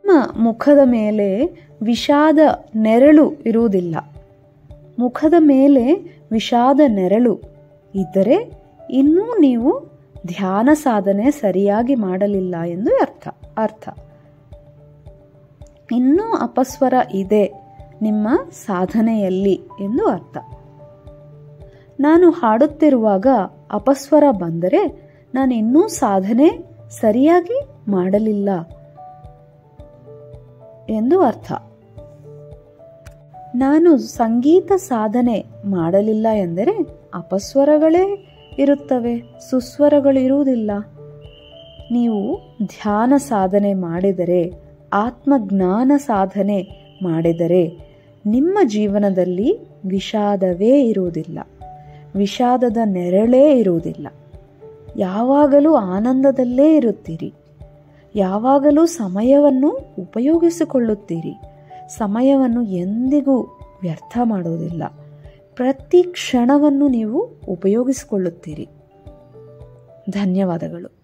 ನಿಮ್ಮ ಮುಖದ ಮೇಲೆ ವಿಷಾದ ನೆರಳು ಇರುವುದಿಲ್ಲ ಮುಖದ ಮೇಲೆ ವಿಷಾದ ನೆರಳು ಇದ್ದರೆ ಇನ್ನೂ ನೀವು ಧ್ಯಾನ ಸಾಧನೆ ಸರಿಯಾಗಿ ಮಾಡಲಿಲ್ಲ ಎಂದು ಅರ್ಥ ಅರ್ಥ ಇನ್ನೂ ಅಪಸ್ವರ ಇದೆ ನಿಮ್ಮ ಸಾಧನೆಯಲ್ಲಿ ಎಂದು ಅರ್ಥ ನಾನು ಹಾಡುತ್ತಿರುವಾಗ ಅಪಸ್ವರ ಬಂದರೆ ನಾನು ಇನ್ನೂ ಸಾಧನೆ ಸರಿಯಾಗಿ ಮಾಡಲಿಲ್ಲ ಎಂದು ಅರ್ಥ ನಾನು ಸಂಗೀತ ಸಾಧನೆ ಮಾಡಲಿಲ್ಲ ಎಂದರೆ ಅಪಸ್ವರಗಳೇ ಇರುತ್ತವೆ ಸುಸ್ವರಗಳು ಇರುವುದಿಲ್ಲ ನೀವು ಧ್ಯಾನ ಸಾಧನೆ ಮಾಡಿದರೆ ಆತ್ಮಜ್ಞಾನ ಸಾಧನೆ ಮಾಡಿದರೆ ನಿಮ್ಮ ಜೀವನದಲ್ಲಿ ವಿಷಾದವೇ ಇರುವುದಿಲ್ಲ ವಿಷಾದದ ನೆರಳೇ ಇರುವುದಿಲ್ಲ ಯಾವಾಗಲೂ ಆನಂದದಲ್ಲೇ ಇರುತ್ತೀರಿ ಯಾವಾಗಲೂ ಸಮಯವನ್ನು ಉಪಯೋಗಿಸಿಕೊಳ್ಳುತ್ತೀರಿ ಸಮಯವನ್ನು ಎಂದಿಗೂ ವ್ಯರ್ಥ ಮಾಡುವುದಿಲ್ಲ ಪ್ರತಿ ಕ್ಷಣವನ್ನು ನೀವು ಉಪಯೋಗಿಸಿಕೊಳ್ಳುತ್ತೀರಿ ಧನ್ಯವಾದಗಳು